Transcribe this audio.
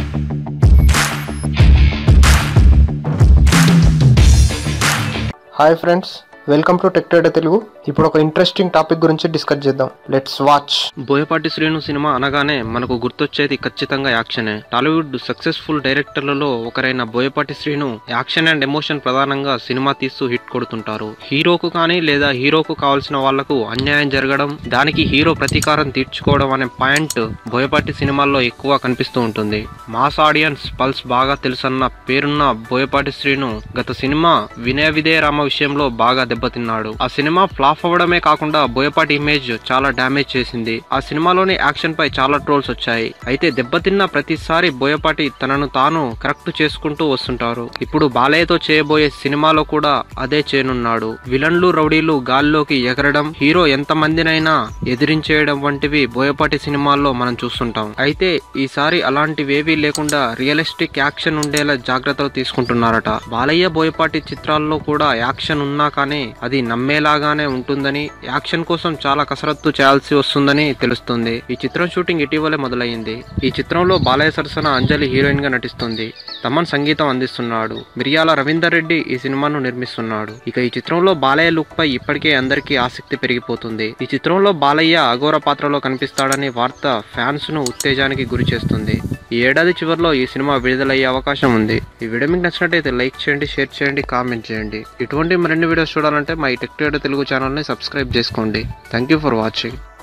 hi friends welcome to tech trader Telugu ఇప్పుడు ఒక interesting topic గురించి డిస్కస్ చేద్దాం let's watch Boyapati Srinu cinema అనగానే మనకు గుర్తొచ్చేది ఖచ్చితంగా యాక్షనే టాలీవుడ్ సక్సెస్ఫుల్ డైరెక్టర్లలో ఒకరైన Boyapati Srinu action and emotion ప్రధానంగా సినిమా తీస్తూ హిట్ కొడుతుంటారు హీరోకు కానీ లేదా హీరోకు కావాల్సిన వాళ్లకు అన్యాయం జరగడం దానికి హీరో ప్రతీకారం తీర్చుకోవడం అనే పాయింట్ బోయపాటి సినిమాల్లో ఎక్కువ కనిపిస్తూ ఉంటుంది మాస్ ఆడియన్స్ పల్స్ బాగా తెలుసన్న పేరున్న బోయపాటి శ్రీను గత సినిమా వినయ విధేయ రామ విషయంలో బాగా దెబ్బతిన్నాడు ఆ సినిమా ఫ్లాప్ అవ్వడమే కాకుండా బోయపాటి ఇమేజ్ చాలా డ్యామేజ్ చేసింది ఆ సినిమాలోని యాక్షన్ పై చాలా ట్రోల్స్ వచ్చాయి అయితే దెబ్బతిన్న ప్రతిసారి బోయపాటి తనను తాను కరెక్ట్ చేసుకుంటూ వస్తుంటారు ఇప్పుడు బాలయ్యతో చేయబోయే సినిమాలో కూడా అదే చేయనున్నాడు విలన్లు రౌడీలు గాల్లోకి ఎగరడం హీరో ఎంత మందినైనా ఎదిరించేయడం వంటివి బోయపాటి సినిమాల్లో మనం చూస్తుంటాం అయితే ఈసారి అలాంటివేవీ లేకుండా రియలిస్టిక్ యాక్షన్ ఉండేలా జాగ్రత్తలు తీసుకుంటున్నారట బాలయ్య బోయపాటి చిత్రాల్లో కూడా యాక్షన్ ఉన్నా కానీ అది నమ్మేలాగానే ఉంటుందని యాక్షన్ కోసం చాలా కసరత్తు చేయాల్సి వస్తుందని తెలుస్తుంది ఈ చిత్రం షూటింగ్ ఇటీవలే మొదలైంది ఈ చిత్రంలో బాలయ్య సరసన అంజలి హీరోయిన్ గా నటిస్తుంది తమన్ సంగీతం అందిస్తున్నాడు మిరియాల రవీందర్ రెడ్డి ఈ సినిమాను నిర్మిస్తున్నాడు ఇక ఈ చిత్రంలో బాలయ్య లుక్ పై ఇప్పటికే అందరికీ ఆసక్తి పెరిగిపోతుంది ఈ చిత్రంలో బాలయ్య అఘోర పాత్రలో కనిపిస్తాడని వార్త ఫ్యాన్స్ ను ఉత్తేజానికి గురి చేస్తుంది ఈ ఏడాది చివరిలో ఈ సినిమా విడుదలయ్యే అవకాశం ఉంది ఈ వీడియో మీకు నచ్చినట్టయితే లైక్ చేయండి షేర్ చేయండి కామెంట్ చేయండి ఇటువంటి మరిన్ని వీడియోస్ చూడాలంటే మా ఈ టెక్ ట్రేడర్ తెలుగు ఛానల్ని సబ్స్క్రైబ్ చేసుకోండి థ్యాంక్ యూ ఫర్ వాచింగ్